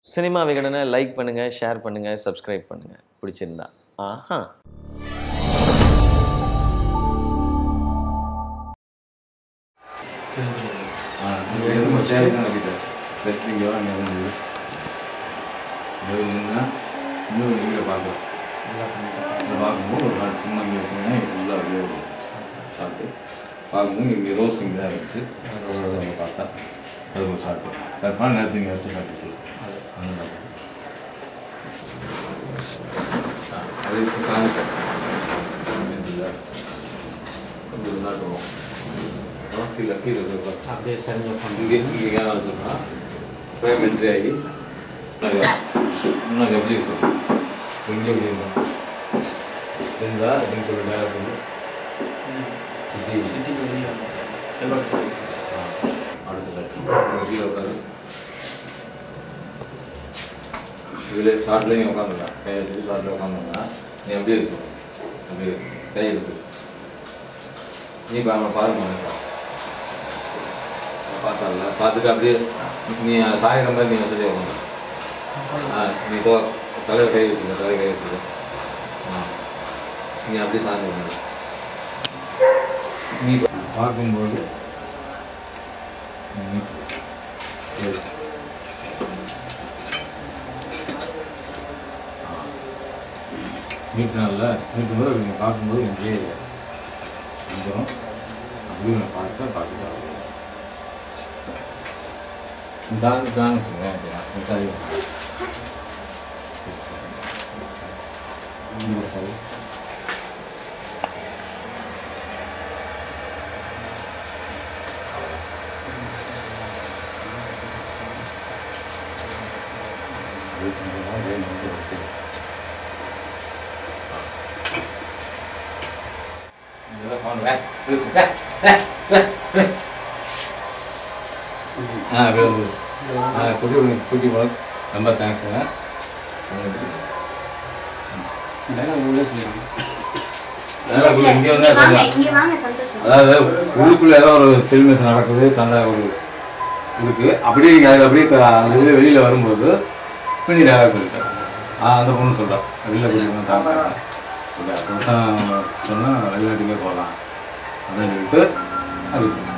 Cinema விகடனை like பண்ணுங்கள் share பண்ணுங்கள் சப்ஸ்கிரைப் பண்ணுங்கள் பிடிச்சிருந்தா ஆஹா இங்கே எதுவும் சேவைக்கு நினைக்கிட்ட வெற்றிங்கோ அங்கே வந்து இது நின்னா இன்னும் நீங்கள் பார்க்கலாம் இதை பார்க்கும்போது ஒரு நாள் சும்மா இங்கே வச்சிங்கன்னா இங்கே ஃபுல்லாக அப்படியே சாப்பிட்டு பார்க்கும்போது இங்கே ரோஸ் இங்கே தான் இருந்துச்சு ரோஸ் அங்கே பார்த்தா அது ஒரு சாப்பிட்டு கரெக்டான நேரத்துக்கு இங்கே வச்சு சாப்பிட்டு அந்த மாதிரி. ஆ, அது இப்போ சாப்பிட்டேன் இது நாட்டுவோம் கீழே கீழே இருக்கு. அப்படியே சரிஞ்சு உட்காந்து இங்கே இங்கே கேமரா சொன்னால் ஃப்ரேம் என்ட்ரி ஆகி இன்னும் எப்படி இருக்கும் இங்கே எப்படி இருக்கும் இருந்தா அப்படின்னு சொல்லி மேலே சொல்லி சுற்றி அடுத்த கீழே உட்காரு இதில் ஷார்ட்லேயே நீ உட்காந்துடலாம் கையை வச்சுட்டு ஷார்ட்டில் உட்காந்துருந்தா நீ அப்படியே இருக்கும் அப்படியே கை எடுத்து நீ இப்போ அவனை பாருங்க மனுஷன் பார்த்தல பார்த்துட்டு அப்படியே நீ சாயிற மாதிரி நீங்கள் சொல்லி உட்காந்து ஆ நீ தோ தலையில் கை வச்சுக்க தலையில் கை வச்சுக்க ஆ நீ அப்படியே சாய்ந்து உட்காந்து நீ பார்க்கும்போது நீ சரி. ஆ. நீட்டினால நீட்டும்போது நீங்கள் பார்க்கும்போது இங்கே வந்துடும் அப்படியே நான் பார்த்தா பார்த்துட்டு அவ்வளோ தான் தான் சொல்லுவேன் சரி சரி ஆ அப்படியே வந்து ஆ குட்டி விடுங்க குட்டி போல ரொம்ப தேங்க்ஸுங்க உங்களே சொல்லுவாங்க அதெல்லாம் உள்ள இங்கே இங்க வந்தால் வாங்க சொல்லலாம் இங்க வாங்க சந்தோஷம் அதாவது உள்ளுக்குள்ள ஏதோ ஒரு செல்மிஸ் நடக்குது சண்டை ஒரு இருக்கு அப்படியே நீங்க அது அப்படியே க- அந்த இதுல வெளியில வரும்போது பின்னாடி யாராவது சொல்லிட்டேன் ஆ அந்த பொண்ணு சொல்கிறேன் வெளியில் போய் தான் சொல்கிறேன் அடுத்த வருஷம் சொன்னால் வெளிநாட்டுக்கே போகலாம் அப்படின்னு சொல்லிட்டு அது